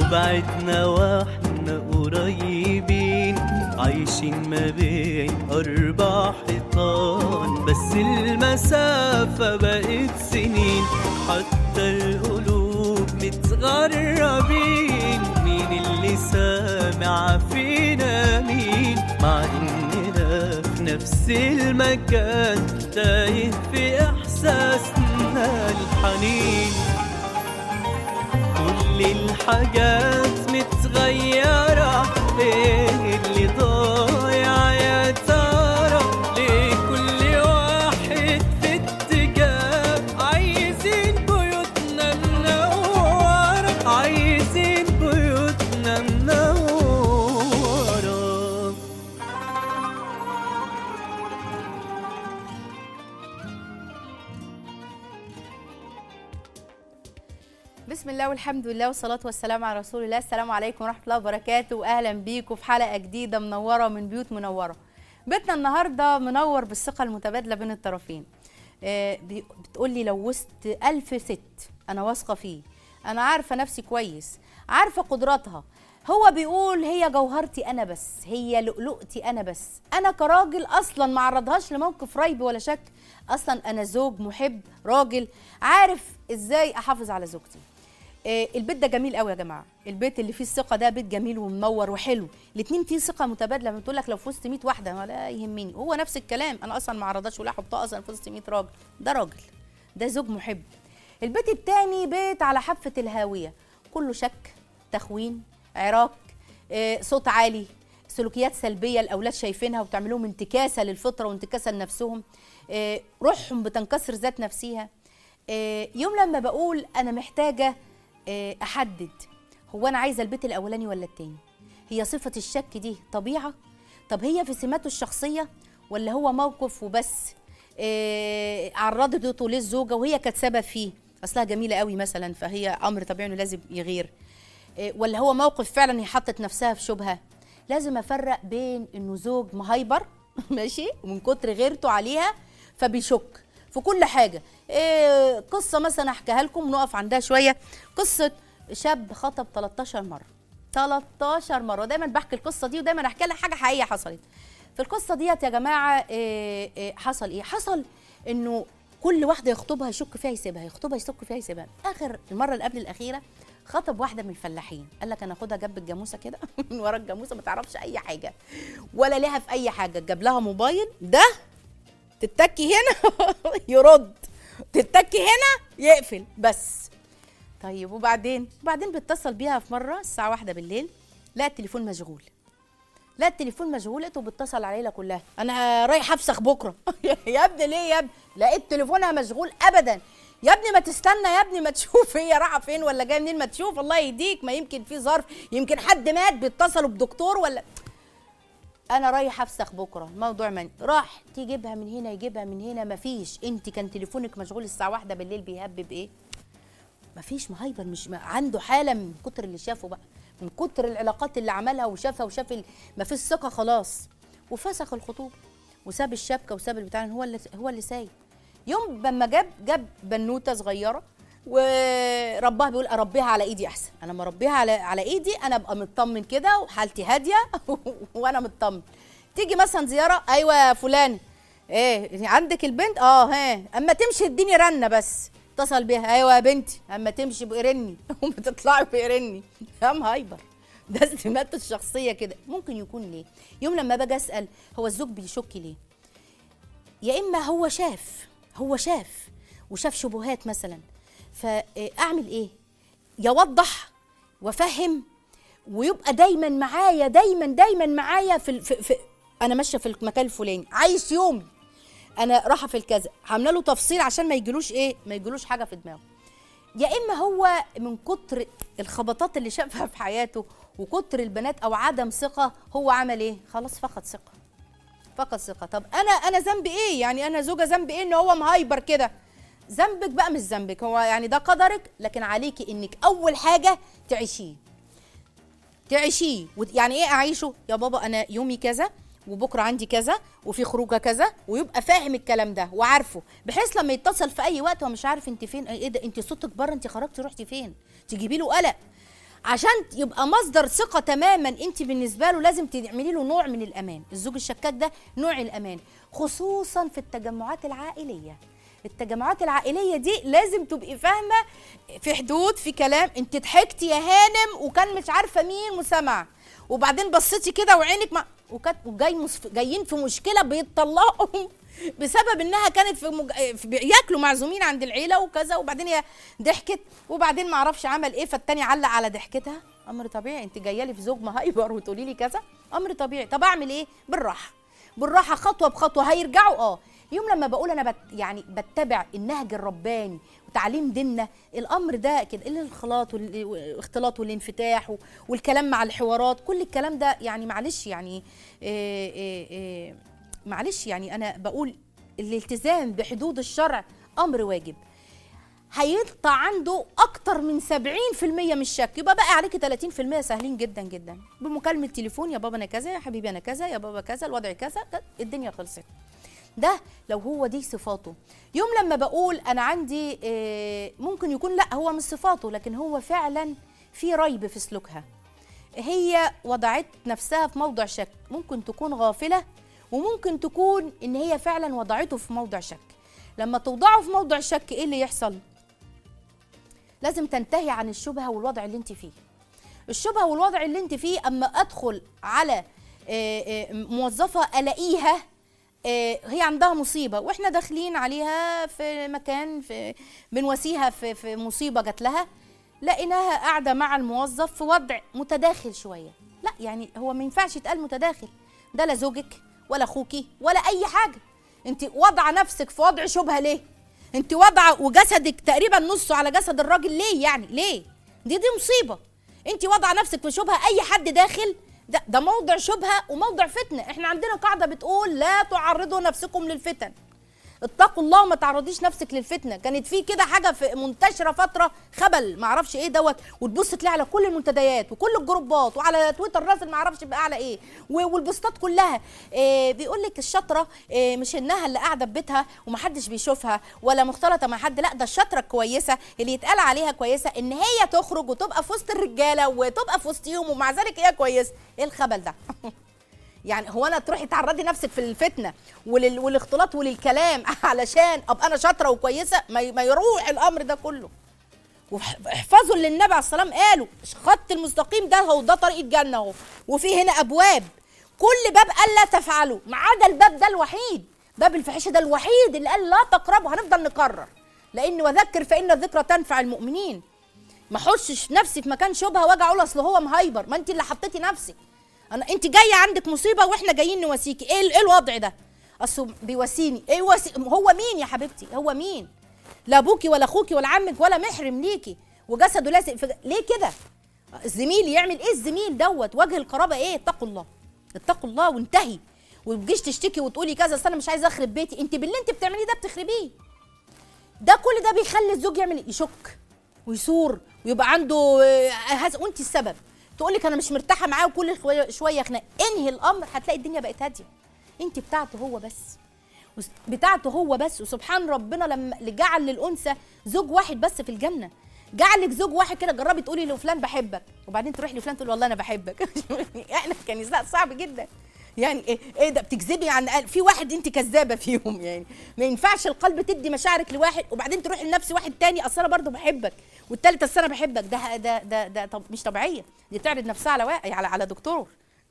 وبعدنا واحنا قريبين عايشين ما بين أربع حيطان بس المسافة بقت سنين حتى القلوب متغربين مين اللي سامع فينا مين مع إننا في نفس المكان تايه في إحساسنا الحنين كل الحاجات متغيرة ايه اللي ضايع يا ترى ليه كل واحد في اتجاه عايزين بيوتنا منورة عايزين بيوتنا منورة بسم الله والحمد لله والصلاة والسلام على رسول الله السلام عليكم ورحمة الله وبركاته وأهلا بيكم في حلقة جديدة منورة من بيوت منورة بيتنا النهاردة منور بالثقة المتبادلة بين الطرفين آه، بي- بتقولي لو وسط ألف ست أنا واثقة فيه أنا عارفة نفسي كويس عارفة قدراتها هو بيقول هي جوهرتي أنا بس هي لؤلؤتي أنا بس أنا كراجل أصلا ما عرضهاش لموقف ريب ولا شك أصلا أنا زوج محب راجل عارف إزاي أحافظ على زوجتي آه، البيت ده جميل قوي يا جماعه البيت اللي فيه الثقه ده بيت جميل ومنور وحلو الاثنين فيه ثقه متبادله بتقول لك لو في وسط 100 واحده ولا يهمني هو نفس الكلام انا اصلا ما عرضاش ولا احطها اصلا في وسط 100 راجل ده راجل ده زوج محب البيت التاني بيت على حافه الهاويه كله شك تخوين عراك آه، صوت عالي سلوكيات سلبيه الاولاد شايفينها وبتعمل لهم انتكاسه للفطره وانتكاسه لنفسهم آه، روحهم بتنكسر ذات نفسها آه، يوم لما بقول انا محتاجه آه، احدد هو انا عايزه البيت الاولاني ولا التاني هي صفه الشك دي طبيعه طب هي في سماته الشخصيه ولا هو موقف وبس آه، عرضته للزوجه وهي كانت سبب فيه اصلها جميله قوي مثلا فهي امر طبيعي انه لازم يغير آه، ولا هو موقف فعلا هي حطت نفسها في شبهه لازم افرق بين انه زوج مهايبر ماشي ومن كتر غيرته عليها فبيشك في كل حاجه إيه قصه مثلا احكيها لكم نقف عندها شويه قصه شاب خطب 13 مره 13 مره دايما بحكي القصه دي ودايما احكي لها حاجه حقيقيه حصلت في القصه ديت يا جماعه إيه إيه حصل ايه حصل انه كل واحده يخطبها يشك فيها يسيبها يخطبها يشك فيها يسيبها اخر المره اللي قبل الاخيره خطب واحده من الفلاحين قال لك انا اخدها جنب الجاموسه كده من ورا الجاموسه ما تعرفش اي حاجه ولا لها في اي حاجه جاب لها موبايل ده تتكي هنا يرد تتكي هنا يقفل بس طيب وبعدين وبعدين بيتصل بيها في مره الساعه واحدة بالليل لا التليفون مشغول لا التليفون مشغول لقيته بيتصل على العيله كلها انا رايح افسخ بكره يا ابني ليه يا ابني لقيت تليفونها مشغول ابدا يا ابني ما تستنى يا ابني ما تشوف هي رايحه فين ولا جايه منين ما تشوف الله يهديك ما يمكن في ظرف يمكن حد مات بيتصلوا بدكتور ولا انا رايح افسخ بكره الموضوع من راح تجيبها من هنا يجيبها من هنا مفيش انت كان تليفونك مشغول الساعه واحدة بالليل بيهبب ايه مفيش مهايبر مش ما عنده حاله من كتر اللي شافه بقى من كتر العلاقات اللي عملها وشافها وشاف ال- مفيش ثقه خلاص وفسخ الخطوبه وساب الشبكه وساب البتاع هو اللي هو اللي سايب يوم لما جاب جاب بنوته صغيره وربها بيقول اربيها على ايدي احسن انا لما اربيها على على ايدي انا ابقى مطمن كده وحالتي هاديه وانا مطمن تيجي مثلا زياره ايوه يا فلان ايه عندك البنت اه ها اما تمشي اديني رنه بس اتصل بيها ايوه يا بنتي اما تمشي بقرني وما تطلعي بقرني يا مهايبر ده سماته الشخصيه كده ممكن يكون ليه يوم لما باجي اسال هو الزوج بيشك ليه يا اما هو شاف هو شاف وشاف شبهات مثلا فاعمل ايه يوضح وافهم ويبقى دايما معايا دايما دايما معايا في, ال- في, في انا ماشيه في المكان الفلاني عايش يومي انا رايحه في الكذا عامله له تفصيل عشان ما يجيلوش ايه ما يجيلوش حاجه في دماغه يا اما هو من كتر الخبطات اللي شافها في حياته وكتر البنات او عدم ثقه هو عمل ايه خلاص فقد ثقه فقد ثقه طب انا انا ذنبي ايه يعني انا زوجه ذنبي ايه ان هو مهايبر كده ذنبك بقى مش ذنبك هو يعني ده قدرك لكن عليكي انك اول حاجه تعيشيه تعيشيه وت- يعني ايه اعيشه يا بابا انا يومي كذا وبكره عندي كذا وفي خروجه كذا ويبقى فاهم الكلام ده وعارفه بحيث لما يتصل في اي وقت هو مش عارف انت فين ايه ده انت صوتك بره انت خرجتي رحتي فين تجيبي له قلق عشان يبقى مصدر ثقة تماما انت بالنسبة له لازم تعملي له نوع من الأمان الزوج الشكاك ده نوع الأمان خصوصا في التجمعات العائلية التجمعات العائلية دي لازم تبقي فاهمة في حدود في كلام انت ضحكتي يا هانم وكان مش عارفة مين وسمع وبعدين بصيتي كده وعينك ما وكانت وجاي مصف... جايين في مشكلة بيتطلقوا بسبب انها كانت في, مج... في ياكلوا معزومين عند العيله وكذا وبعدين هي ضحكت وبعدين ما اعرفش عمل ايه فالتاني علق على ضحكتها امر طبيعي انت جايه لي في زوج مهايبر وتقولي لي كذا امر طبيعي طب اعمل ايه بالراحه بالراحه خطوه بخطوه هيرجعوا اه يوم لما بقول انا بت يعني بتبع النهج الرباني وتعليم ديننا الامر ده كده الانخلاط والاختلاط والانفتاح والكلام مع الحوارات كل الكلام ده يعني معلش يعني إيه إيه إيه معلش يعني انا بقول الالتزام بحدود الشرع امر واجب هيقطع عنده اكتر من 70% من الشك يبقى بقى عليكي 30% سهلين جدا جدا بمكالمه تليفون يا بابا انا كذا يا حبيبي انا كذا يا بابا كذا الوضع كذا الدنيا خلصت ده لو هو دي صفاته يوم لما بقول انا عندي ممكن يكون لا هو مش صفاته لكن هو فعلا في ريب في سلوكها هي وضعت نفسها في موضع شك ممكن تكون غافله وممكن تكون ان هي فعلا وضعته في موضع شك لما توضعه في موضع شك ايه اللي يحصل لازم تنتهي عن الشبهه والوضع اللي انت فيه الشبهه والوضع اللي انت فيه اما ادخل على موظفه الاقيها هي عندها مصيبه واحنا داخلين عليها في مكان في بنواسيها في, في مصيبه جات لها لقيناها قاعده مع الموظف في وضع متداخل شويه لا يعني هو ما ينفعش يتقال متداخل ده لا زوجك ولا اخوكي ولا اي حاجه انت واضعه نفسك في وضع شبهه ليه انت واضعه وجسدك تقريبا نصه على جسد الراجل ليه يعني ليه دي دي مصيبه انت واضعه نفسك في شبهه اي حد داخل ده ده موضع شبهه وموضع فتنه احنا عندنا قاعده بتقول لا تعرضوا نفسكم للفتن اتقوا الله وما تعرضيش نفسك للفتنه كانت في كده حاجه في منتشره فتره خبل ما اعرفش ايه دوت وتبص تلاقي على كل المنتديات وكل الجروبات وعلى تويتر راسل ما اعرفش بقى على ايه والبوستات كلها إيه بيقول لك الشطره إيه مش انها اللي قاعده في بيتها ومحدش بيشوفها ولا مختلطه مع حد لا ده الشطره الكويسه اللي يتقال عليها كويسه ان هي تخرج وتبقى في وسط الرجاله وتبقى في وسطهم ومع ذلك هي كويسه ايه الخبل ده يعني هو انا تروحي تعرضي نفسك في الفتنه ولل... والاختلاط وللكلام علشان ابقى انا شاطره وكويسه ما, ما يروح الامر ده كله واحفظوا اللي النبي عليه السلام قالوا خط المستقيم ده هو ده طريق الجنه اهو وفي هنا ابواب كل باب قال لا تفعلوا ما عدا الباب ده الوحيد باب الفحشه ده الوحيد اللي قال لا تقربوا هنفضل نكرر لان وذكر فان الذكرى تنفع المؤمنين ما احطش نفسي في مكان شبهه واجي اقول اصل هو مهايبر ما انت اللي حطيتي نفسك انا انت جايه عندك مصيبه واحنا جايين نواسيكي ايه ايه الوضع ده اصل بيواسيني ايه وسي... هو مين يا حبيبتي هو مين لا ابوكي ولا اخوكي ولا عمك ولا محرم ليكي وجسده لازق في... ليه كده الزميل يعمل ايه الزميل دوت وجه القرابه ايه اتقوا الله اتقوا الله وانتهي وتجيش تشتكي وتقولي كذا اصل انا مش عايزه اخرب بيتي انت باللي انت بتعمليه ده بتخربيه ده كل ده بيخلي الزوج يعمل يشك ويثور ويبقى عنده هذا وانت السبب تقول لك انا مش مرتاحه معاه وكل شويه خناق انهي الامر هتلاقي الدنيا بقت هاديه انت بتاعته هو بس بتاعته هو بس وسبحان ربنا لما جعل للانثى زوج واحد بس في الجنه جعل لك زوج واحد كده جربي تقولي لفلان بحبك وبعدين تروحي لفلان تقول والله انا بحبك احنا كنساء صعب جدا يعني ايه ايه ده بتكذبي عن قلب في واحد انت كذابه فيهم يعني ما ينفعش القلب تدي مشاعرك لواحد وبعدين تروحي لنفس واحد تاني اصل انا برضه بحبك والتالت اصل انا بحبك ده ده ده ده طب مش طبيعيه دي بتعرض نفسها على واقع على على دكتور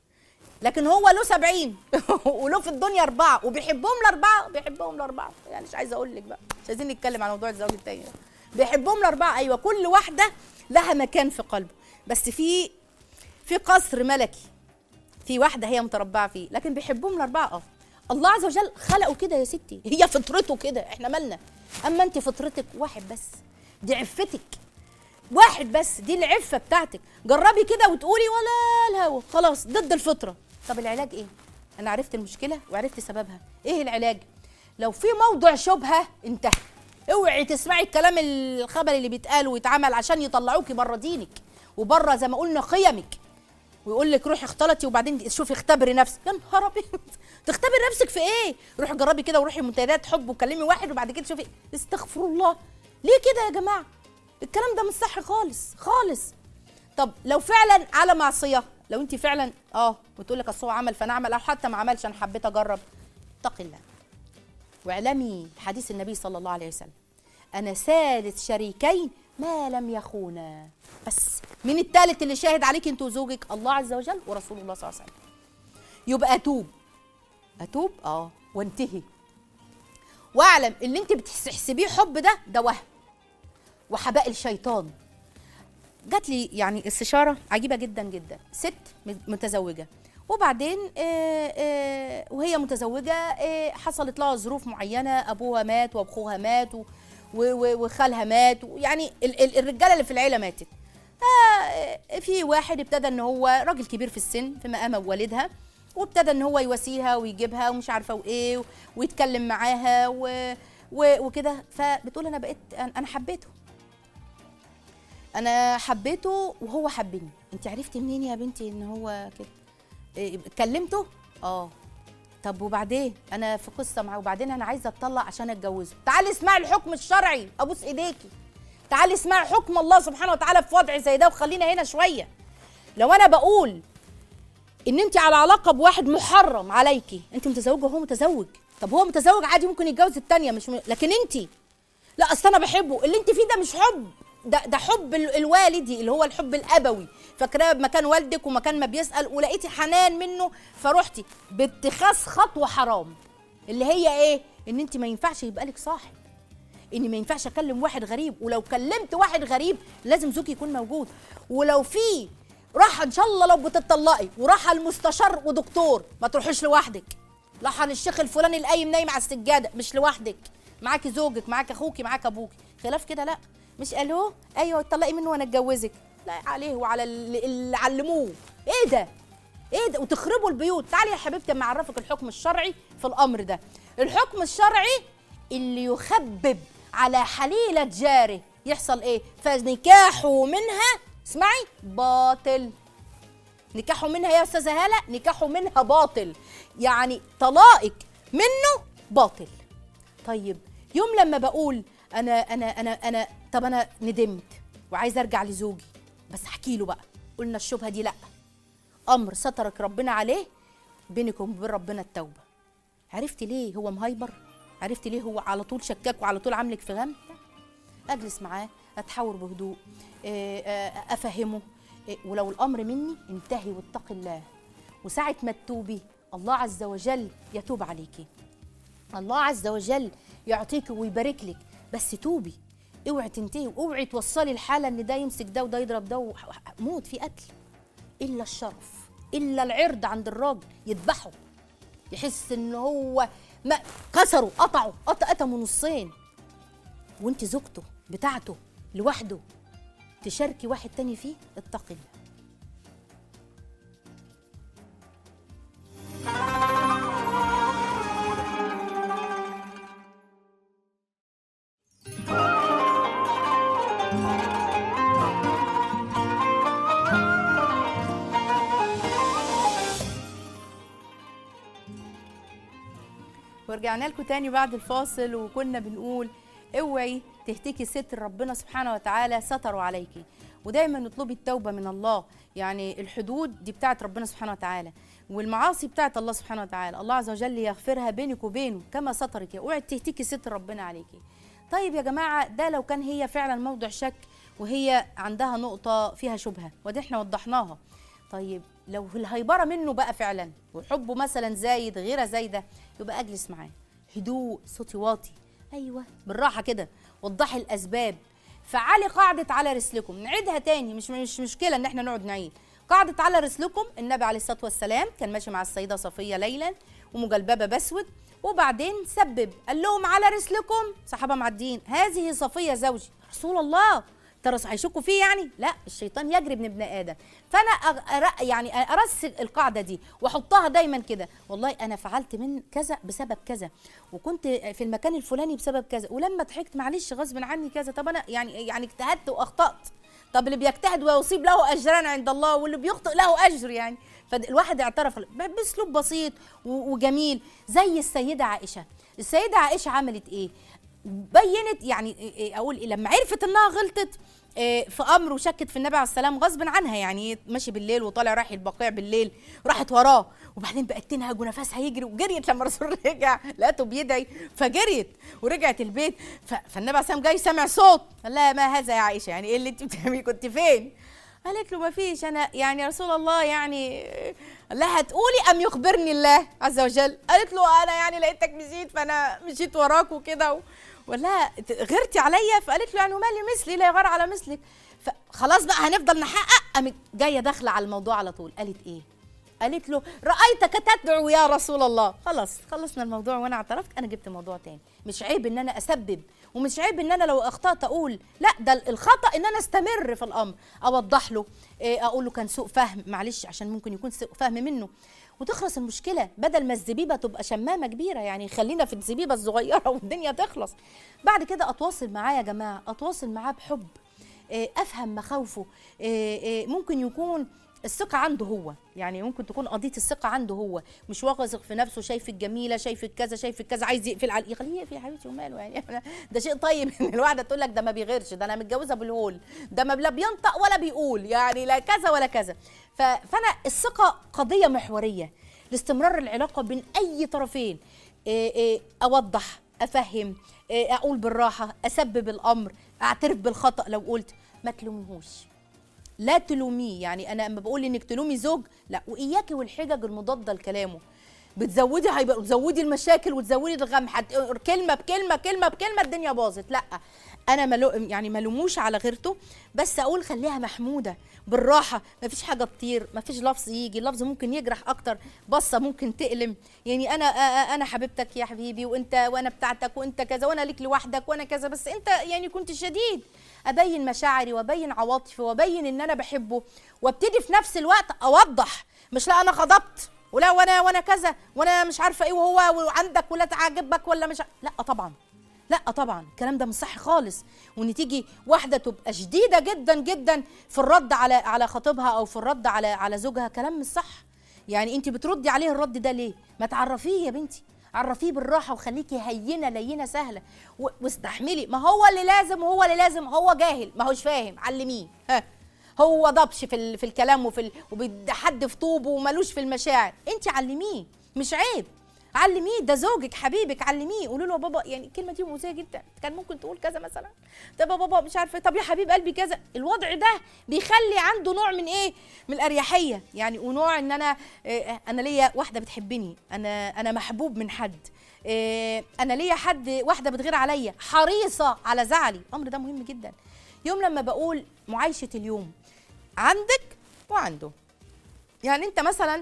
لكن هو له 70 وله في الدنيا اربعه وبيحبهم الاربعه بيحبهم الاربعه يعني مش عايزه اقول لك بقى مش عايزين نتكلم عن موضوع الزواج التاني بيحبهم الاربعه ايوه كل واحده لها مكان في قلبه بس في في قصر ملكي في واحده هي متربعه فيه لكن بيحبهم الاربعه اه الله عز وجل خلقه كده يا ستي هي فطرته كده احنا مالنا اما انت فطرتك واحد بس دي عفتك واحد بس دي العفه بتاعتك جربي كده وتقولي ولا الهوا خلاص ضد الفطره طب العلاج ايه انا عرفت المشكله وعرفت سببها ايه العلاج لو في موضع شبهه انتهى اوعي تسمعي الكلام الخبل اللي بيتقال ويتعمل عشان يطلعوكي بره دينك وبره زي ما قلنا قيمك ويقول لك روحي اختلطي وبعدين شوفي اختبري نفسك يا نهار ابيض تختبري نفسك في ايه روحي جربي كده وروحي منتديات حب وكلمي واحد وبعد كده شوفي استغفر الله ليه كده يا جماعه الكلام ده مش صح خالص خالص طب لو فعلا على معصيه لو انت فعلا اه بتقول لك اصل هو عمل فانا اعمل او حتى ما عملش انا حبيت اجرب اتقي الله واعلمي حديث النبي صلى الله عليه وسلم انا ثالث شريكين ما لم يخونا بس مين الثالث اللي شاهد عليك انت وزوجك الله عز وجل ورسول الله صلى الله عليه وسلم يبقى اتوب اتوب اه وانتهي واعلم اللي انت بتحسبيه حب ده ده وهم وحباء الشيطان جات لي يعني استشاره عجيبه جدا جدا ست متزوجه وبعدين آه، آه، وهي متزوجه آه، حصلت لها ظروف معينه ابوها مات واخوها مات و- و- وخالها مات يعني ال- ال- الرجاله اللي في العيله ماتت آه، في واحد ابتدى ان هو راجل كبير في السن في مقام والدها وابتدى ان هو يواسيها ويجيبها ومش عارفه وايه ويتكلم معاها و و- وكده فبتقول انا بقيت انا حبيته انا حبيته وهو حبني انت عرفتي منين يا بنتي ان هو كده إيه، كلمته اه طب وبعدين انا في قصه معاه وبعدين انا عايزه اتطلق عشان اتجوزه تعالي اسمعي الحكم الشرعي ابوس ايديكي تعالي اسمعي حكم الله سبحانه وتعالى في وضع زي ده وخلينا هنا شويه لو انا بقول ان انت على علاقه بواحد محرم عليكي انت متزوجه وهو متزوج طب هو متزوج عادي ممكن يتجوز التانيه مش م... لكن انت لا اصل انا بحبه اللي انت فيه ده مش حب ده ده حب ال- الوالدي اللي هو الحب الابوي فاكراه مكان والدك ومكان ما بيسال ولقيتي حنان منه فروحتي باتخاذ خطوه حرام اللي هي ايه ان انت ما ينفعش يبقى لك صاحب ان ما ينفعش اكلم واحد غريب ولو كلمت واحد غريب لازم زوجي يكون موجود ولو في راح ان شاء الله لو بتطلقي وراح المستشار ودكتور ما تروحيش لوحدك راح للشيخ الفلاني القايم نايم على السجاده مش لوحدك معاكي زوجك معاكي اخوكي معاك ابوكي خلاف كده لا مش الو ايوه اتطلقي منه وانا اتجوزك لا عليه وعلى اللي اللي علموه ايه ده ايه ده وتخربوا البيوت تعالي يا حبيبتي اما اعرفك الحكم الشرعي في الامر ده الحكم الشرعي اللي يخبب على حليلة جاره يحصل ايه فنكاحه منها اسمعي باطل نكاحه منها يا استاذه هاله نكاحه منها باطل يعني طلاقك منه باطل طيب يوم لما بقول انا انا انا انا طب انا ندمت وعايزه ارجع لزوجي بس احكي له بقى قلنا الشبهه دي لا امر سترك ربنا عليه بينك وبين ربنا التوبه عرفتي ليه هو مهايبر عرفتي ليه هو على طول شكاك وعلى طول عاملك في غم لا. اجلس معاه اتحاور بهدوء إيه، آه، افهمه إيه، ولو الامر مني انتهي واتقي الله وساعه ما تتوبي الله عز وجل يتوب عليكي الله عز وجل يعطيك ويبارك لك بس توبي اوعي تنتهي واوعي توصلي الحاله ان ده يمسك ده وده يضرب ده وح- موت في قتل الا الشرف الا العرض عند الراجل يذبحه يحس ان هو ما كسره قطعه قط- قطمه نصين وانت زوجته بتاعته لوحده تشاركي واحد تاني فيه اتقي الله ورجعنا لكم تاني بعد الفاصل وكنا بنقول اوعي تهتكي ستر ربنا سبحانه وتعالى ستروا عليكي ودايما نطلبي التوبه من الله يعني الحدود دي بتاعت ربنا سبحانه وتعالى والمعاصي بتاعت الله سبحانه وتعالى الله عز وجل يغفرها بينك وبينه كما سترك اوعي تهتكي ستر ربنا عليكي طيب يا جماعه ده لو كان هي فعلا موضع شك وهي عندها نقطه فيها شبهه ودي احنا وضحناها طيب لو الهيبره منه بقى فعلا وحبه مثلا زايد غيره زايده يبقى اجلس معاه هدوء صوتي واطي ايوه بالراحه كده وضحي الاسباب فعلي قاعده على رسلكم نعيدها تاني مش مش مشكله ان احنا نقعد نعيد قاعده على رسلكم النبي عليه الصلاه والسلام كان ماشي مع السيده صفيه ليلا ومجلببه بسود وبعدين سبب قال لهم على رسلكم صحابه معديين هذه صفيه زوجي رسول الله ترى هيشكوا فيه يعني لا الشيطان يجري من ابن ادم فانا أغ- أر... يعني ارسل القاعده دي واحطها دايما كده والله انا فعلت من كذا بسبب كذا وكنت في المكان الفلاني بسبب كذا ولما ضحكت معلش غصب عني كذا طب انا يعني يعني اجتهدت واخطات طب اللي بيجتهد ويصيب له اجران عند الله واللي بيخطئ له اجر يعني فالواحد اعترف ب- باسلوب بسيط و- وجميل زي السيده عائشه السيده عائشه عملت ايه بينت يعني إيه- إيه اقول إيه لما عرفت انها غلطت إيه، في امر وشكت في النبي عليه السلام غصب عنها يعني ماشي بالليل وطالع رايح البقيع بالليل راحت وراه وبعدين بقت تنهج ونفسها يجري وجريت لما الرسول رجع لقته بيدعي فجريت ورجعت البيت ف- فالنبي عليه السلام جاي سامع صوت قال لها ما هذا يا عائشه يعني ايه اللي انت بتعمليه كنت فين قالت له ما فيش انا يعني يا رسول الله يعني قال لها هتقولي ام يخبرني الله عز وجل قالت له انا يعني لقيتك مشيت فانا مشيت وراك وكده و... ولا غيرتي عليا فقالت له يعني ومالي مثلي لا يغار على مثلك فخلاص بقى هنفضل نحقق قامت جايه داخله على الموضوع على طول قالت ايه قالت له رايتك تدعو يا رسول الله خلاص خلصنا الموضوع وانا اعترفت انا جبت موضوع تاني مش عيب ان انا اسبب ومش عيب ان انا لو اخطات اقول لا ده الخطا ان انا استمر في الامر اوضح له إيه، اقول له كان سوء فهم معلش عشان ممكن يكون سوء فهم منه وتخلص المشكله بدل ما الزبيبه تبقى شمامه كبيره يعني خلينا في الزبيبه الصغيره والدنيا تخلص بعد كده اتواصل معاه يا جماعه اتواصل معاه بحب إيه، افهم مخاوفه إيه، إيه، ممكن يكون الثقة عنده هو يعني ممكن تكون قضية الثقة عنده هو مش واثق في نفسه شايفك جميلة شايفك كذا شايفك كذا عايز يقفل على يخليه يقفل يا حبيبتي وماله يعني أنا ده شيء طيب ان الواحدة تقول لك ده ما بيغيرش ده انا متجوزة بالهول ده ما لا بينطق ولا بيقول يعني لا كذا ولا كذا ف- فانا الثقة قضية محورية لاستمرار العلاقة بين اي طرفين إيه إيه اوضح افهم إيه اقول بالراحة اسبب الامر اعترف بالخطأ لو قلت ما تلوميهوش لا تلوميه يعني انا اما بقول انك تلومي زوج لا واياكي والحجج المضاده لكلامه بتزودي هيبقى تزودي المشاكل وتزودي الغم حت... كلمه بكلمه كلمه بكلمه الدنيا باظت لا انا ملو... يعني ملوموش على غيرته بس اقول خليها محموده بالراحه مفيش حاجه تطير مفيش لفظ يجي اللفظ ممكن يجرح اكتر بصه ممكن تألم يعني انا آه، آه، انا حبيبتك يا حبيبي وانت وانا بتاعتك وانت كذا وانا ليك لوحدك وانا كذا بس انت يعني كنت شديد ابين مشاعري وابين عواطفي وابين ان انا بحبه وابتدي في نفس الوقت اوضح مش لا انا غضبت ولا وانا وانا كذا وانا مش عارفه ايه وهو وعندك ولا تعجبك ولا مش ع- لا طبعا لا طبعا الكلام ده مش صح خالص وان تيجي واحده تبقى شديده جدا جدا في الرد على على خطيبها او في الرد على على زوجها كلام مش صح يعني انت بتردي عليه الرد ده ليه ما تعرفيه يا بنتي عرفيه بالراحه وخليكي هينه لينه سهله و- واستحملي ما هو اللي لازم وهو اللي لازم هو جاهل ما هوش فاهم علميه ها هو ضبش في ال- في الكلام وفي ال- وبيحد في طوبه وملوش في المشاعر انت علميه مش عيب علميه ده زوجك حبيبك علميه قولوا له يا بابا يعني الكلمه دي مؤذيه جدا كان ممكن تقول كذا مثلا طب يا بابا مش عارفه طب يا حبيب قلبي كذا الوضع ده بيخلي عنده نوع من ايه من الاريحيه يعني ونوع ان انا إيه انا ليا واحده بتحبني انا انا محبوب من حد إيه انا ليا حد واحده بتغير عليا حريصه على زعلي الامر ده مهم جدا يوم لما بقول معايشه اليوم عندك وعنده يعني انت مثلا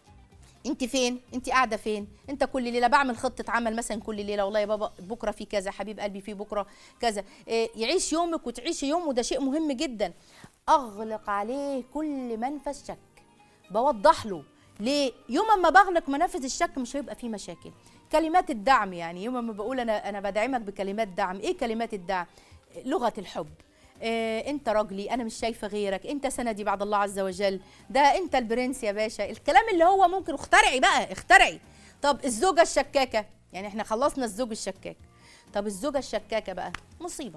انت فين انت قاعده فين انت كل ليله بعمل خطه عمل مثلا كل ليله والله يا بابا بكره في كذا حبيب قلبي في بكره كذا إيه يعيش يومك وتعيشي يوم وده شيء مهم جدا اغلق عليه كل منفذ شك بوضح له ليه يوم ما بغلق منافذ الشك مش هيبقى فيه مشاكل كلمات الدعم يعني يوم ما بقول انا انا بدعمك بكلمات دعم ايه كلمات الدعم لغه الحب إيه انت راجلي انا مش شايفه غيرك انت سندي بعد الله عز وجل ده انت البرنس يا باشا الكلام اللي هو ممكن اخترعي بقى اخترعي طب الزوجه الشكاكه يعني احنا خلصنا الزوج الشكاك طب الزوجه الشكاكه بقى مصيبه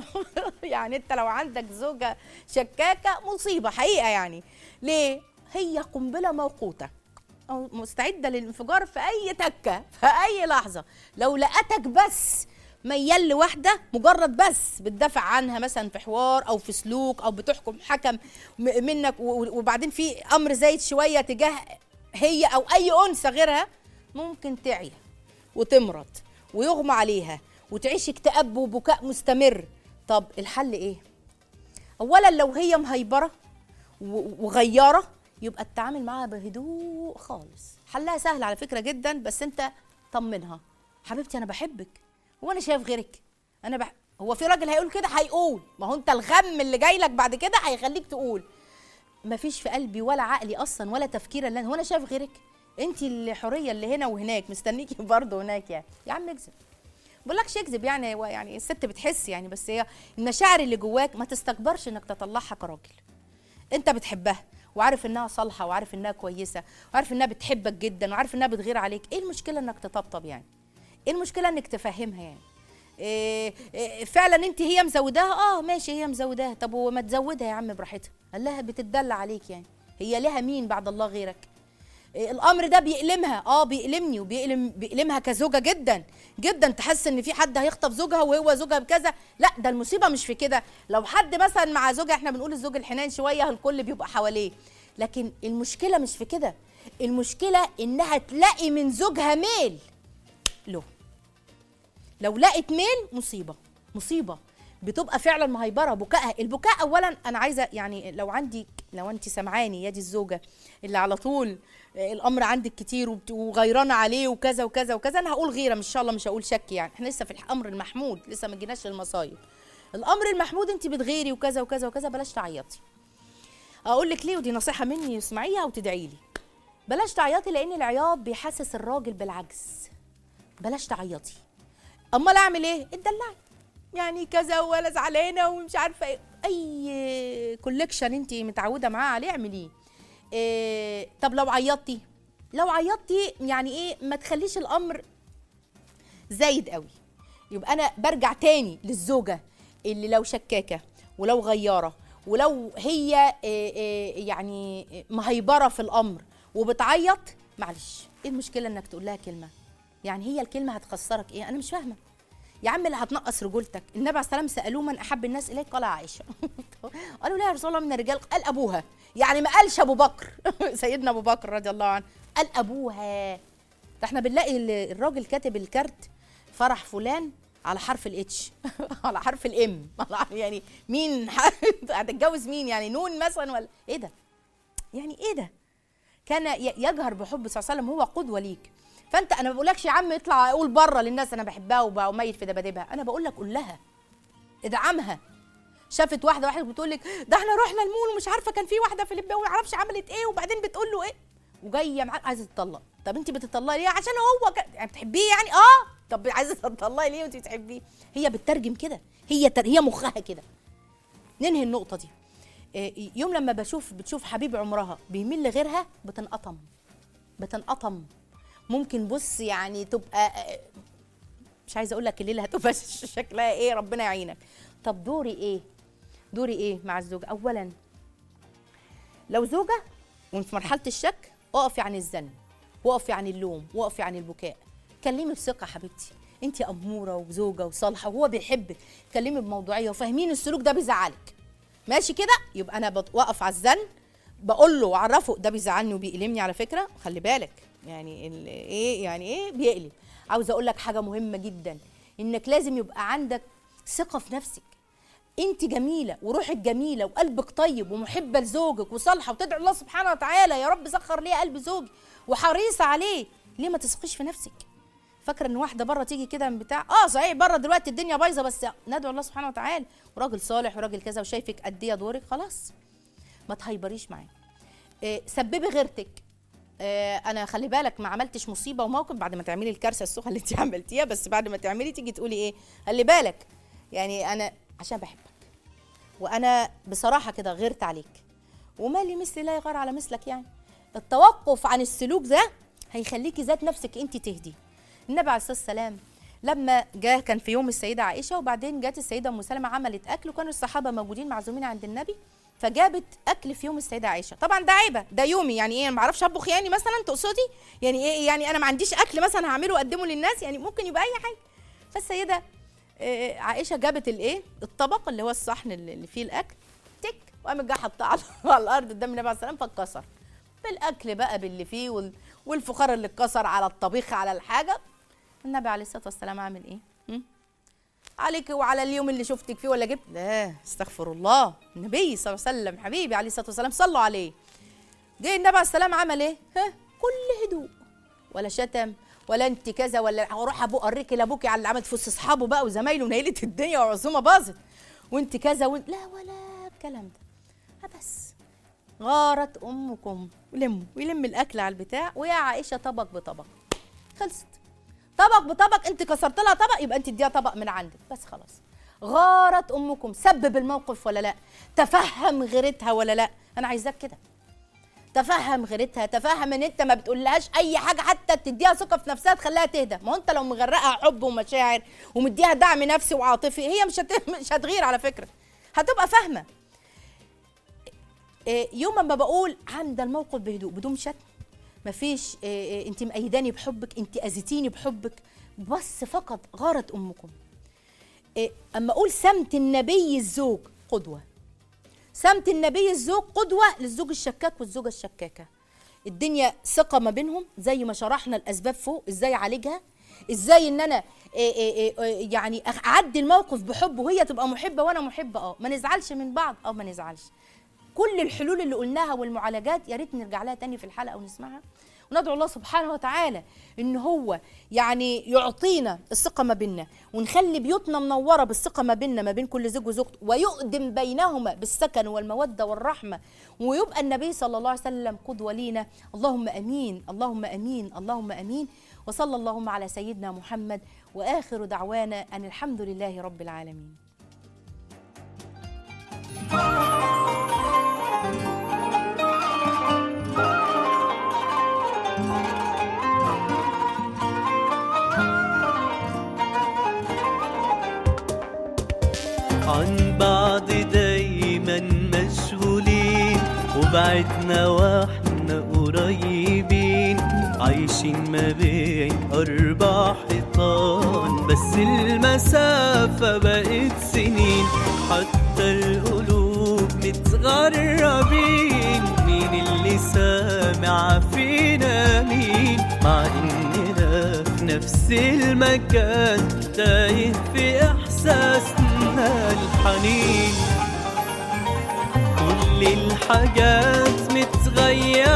يعني انت لو عندك زوجه شكاكه مصيبه حقيقه يعني ليه هي قنبله موقوته أو مستعده للانفجار في اي تكه في اي لحظه لو لقتك بس ميال لواحده مجرد بس بتدافع عنها مثلا في حوار او في سلوك او بتحكم حكم م- منك و- وبعدين في امر زايد شويه تجاه هي او اي انثى غيرها ممكن تعي وتمرض ويغمى عليها وتعيش اكتئاب وبكاء مستمر طب الحل ايه اولا لو هي مهيبره و- وغياره يبقى التعامل معاها بهدوء خالص حلها سهل على فكره جدا بس انت طمنها حبيبتي انا بحبك هو انا شايف غيرك انا بح... هو في راجل هيقول كده هيقول ما هو انت الغم اللي جاي لك بعد كده هيخليك تقول ما فيش في قلبي ولا عقلي اصلا ولا تفكير الا هو انا شايف غيرك انت الحريه اللي هنا وهناك مستنيكي برضه هناك يعني يا عم اكذب بقولكش اكذب يعني هو يعني الست بتحس يعني بس هي المشاعر اللي جواك ما تستكبرش انك تطلعها كراجل انت بتحبها وعارف انها صالحه وعارف انها كويسه وعارف انها بتحبك جدا وعارف انها بتغير عليك ايه المشكله انك تطبطب يعني ايه المشكله انك تفهمها يعني إيه إيه فعلا انت هي مزوداها اه ماشي هي مزوداها طب وما تزودها يا عم براحتها قال لها بتدلع عليك يعني هي لها مين بعد الله غيرك إيه الامر ده بيألمها اه بيألمني وبيألم بيألمها كزوجه جدا جدا تحس ان في حد هيخطف زوجها وهو زوجها بكذا لا ده المصيبه مش في كده لو حد مثلا مع زوجها احنا بنقول الزوج الحنان شويه الكل بيبقى حواليه لكن المشكله مش في كده المشكله انها تلاقي من زوجها ميل له لو لقت ميل مصيبه مصيبه بتبقى فعلا مهيبره بكائها البكاء اولا انا عايزه يعني لو عندي لو انت سمعاني يا دي الزوجه اللي على طول الامر عندك كتير وبت- وغيرانه عليه وكذا وكذا وكذا انا هقول غيره ان شاء الله مش هقول شك يعني احنا لسه في الامر المحمود لسه ما جيناش للمصايب الامر المحمود انت بتغيري وكذا وكذا وكذا بلاش تعيطي اقول لك ليه ودي نصيحه مني اسمعيها وتدعي لي بلاش تعيطي لان العياط بيحسس الراجل بالعجز بلاش تعيطي امال اعمل ايه اتدلعي يعني كذا ولا زعلانه ومش عارفه ايه اي كولكشن انت متعوده معاه عليه اعمليه إيه طب لو عيطتي لو عيطتي يعني ايه ما تخليش الامر زايد قوي يبقى انا برجع تاني للزوجه اللي لو شكاكه ولو غياره ولو هي إيه إيه يعني مهيبره في الامر وبتعيط معلش ايه المشكله انك تقول لها كلمه يعني هي الكلمه هتخسرك ايه انا مش فاهمه يا عم اللي هتنقص رجولتك النبي عليه السلام سالوه من احب الناس اليك قال عائشه قالوا لا يا رسول الله من الرجال قال ابوها يعني ما قالش ابو بكر سيدنا ابو بكر رضي الله عنه قال ابوها ده احنا بنلاقي ال- الراجل كاتب الكارت فرح فلان على حرف الاتش على حرف الام يعني مين هتتجوز مين يعني نون مثلا ولا ايه ده يعني ايه ده كان ي- يجهر بحب صلى الله عليه وسلم هو قدوه ليك فانت انا ما بقولكش يا عم اطلع قول بره للناس انا بحبها وب- وميت في دبادبها انا بقول لك قول لها ادعمها شافت واحده واحده بتقول لك ده احنا رحنا المول ومش عارفه كان في واحده في الليبيه وما اعرفش عملت ايه وبعدين بتقول له ايه وجايه معاه عايزه تطلق طب انت بتطلقي ليه عشان هو ك... يعني بتحبيه يعني اه طب عايزه تطلقي ليه وانت بتحبيه هي بتترجم كده هي تر... هي مخها كده ننهي النقطه دي إيه، يوم لما بشوف بتشوف حبيب عمرها بيميل لغيرها بتنقطم بتنقطم ممكن بص يعني تبقى آه، مش عايزه اقول لك الليله هتبقى ش- شكلها ايه ربنا يعينك طب دوري ايه دوري ايه مع الزوجه اولا لو زوجه وفي مرحله الشك اقفي عن الزن وقفي عن اللوم وقفي عن البكاء كلمي بثقه حبيبتي انت اموره وزوجه وصالحه وهو بيحبك كلمي بموضوعيه وفاهمين السلوك ده بيزعلك ماشي كده يبقى انا بوقف على الزن بقول له واعرفه ده بيزعلني وبيألمني على فكره خلي بالك يعني ال- ايه يعني ايه بيقلب عاوزه اقول لك حاجه مهمه جدا انك لازم يبقى عندك ثقه في نفسك انت جميله وروحك جميله وقلبك طيب ومحبه لزوجك وصالحه وتدعو الله سبحانه وتعالى يا رب سخر لي قلب زوجي وحريصه عليه ليه ما تثقيش في نفسك فاكره ان واحده بره تيجي كده من بتاع اه صحيح بره دلوقتي الدنيا بايظه بس ندعو الله سبحانه وتعالى وراجل صالح وراجل كذا وشايفك قد ايه دورك خلاص ما تهيبريش معاه إيه سببي غيرتك إيه انا خلي بالك ما عملتش مصيبه وموقف بعد ما تعملي الكارثه السخنه اللي انت عملتيها بس بعد ما تعملي تيجي تقولي ايه خلي بالك يعني انا عشان بحبك وانا بصراحه كده غيرت عليك ومالي مثلي لا يغار على مثلك يعني التوقف عن السلوك ده هيخليكي ذات نفسك انت تهدي النبي عليه الصلاه والسلام لما جاء كان في يوم السيده عائشه وبعدين جت السيده ام سلمه عملت اكل وكانوا الصحابه موجودين معزومين عند النبي فجابت اكل في يوم السيده عائشه طبعا ده عيبه ده يومي يعني ايه أنا ما اعرفش اطبخ يعني مثلا تقصدي يعني ايه يعني انا ما عنديش اكل مثلا هعمله واقدمه للناس يعني ممكن يبقى اي حاجه فالسيده آه، عائشه جابت الايه الطبق اللي هو الصحن اللي اللي فيه الاكل تك وقامت جايه حطاه على على الارض قدام النبي عليه السلام فاتكسر بالاكل بقى باللي فيه وال- والفخار اللي اتكسر على الطبيخ على الحاجه النبي عليه الصلاه والسلام عامل ايه م? عليك وعلى اليوم اللي شفتك فيه ولا جبت لا استغفر الله النبي صلى الله عليه وسلم حبيبي عليه الصلاه والسلام صلوا عليه جه النبي عليه السلام عمل ايه ها كل هدوء ولا شتم ولا انت كذا ولا اروح ابو اوريكي لابوكي على اللي عملت في وسط اصحابه بقى وزمايله ونيلت الدنيا وعزومه باظت وانت كذا وانت لا ولا الكلام ده ها بس غارت امكم ولموا ويلم الاكل على البتاع ويا عائشه طبق بطبق خلصت طبق بطبق انت كسرت لها طبق يبقى انت اديها طبق من عندك بس خلاص غارت امكم سبب الموقف ولا لا تفهم غيرتها ولا لا انا عايزاك كده تفهم غيرتها تفهم ان انت ما بتقولهاش اي حاجه حتى تديها ثقه في نفسها تخليها تهدى ما هو انت لو مغرقها حب ومشاعر ومديها دعم نفسي وعاطفي هي مش هت... مش هتغير على فكره هتبقى فاهمه إيه، يوم ما بقول عند الموقف بهدوء بدون شتم مفيش إيه، إيه، انت مأيداني بحبك انت اذيتيني بحبك بس فقط غارت امكم إيه، اما اقول سمت النبي الزوج قدوه سمت النبي الزوج قدوه للزوج الشكاك والزوجه الشكاكه الدنيا ثقه ما بينهم زي ما شرحنا الاسباب فوق ازاي اعالجها ازاي ان انا إيه إيه إيه إيه يعني أخ- اعدي الموقف بحب وهي تبقى محبه وانا محبه اه ما نزعلش من بعض اه ما نزعلش كل الحلول اللي قلناها والمعالجات يا ريت نرجع لها تاني في الحلقه ونسمعها وندعو الله سبحانه وتعالى ان هو يعني يعطينا الثقه ما بيننا ونخلي بيوتنا منوره بالثقه ما بيننا ما بين كل زوج وزوجته ويؤدم بينهما بالسكن والموده والرحمه ويبقى النبي صلى الله عليه وسلم قدوه لينا اللهم امين اللهم امين اللهم امين وصلى اللهم على سيدنا محمد واخر دعوانا ان الحمد لله رب العالمين عن بعض دايما مشغولين وبعدنا واحنا قريبين عايشين ما بين أربع حيطان بس المسافة بقت سنين حتى القلوب متغربين مين اللي سامع فينا مين مع إننا في نفس المكان تايه في إحساسنا الحنين كل الحاجات متغيرة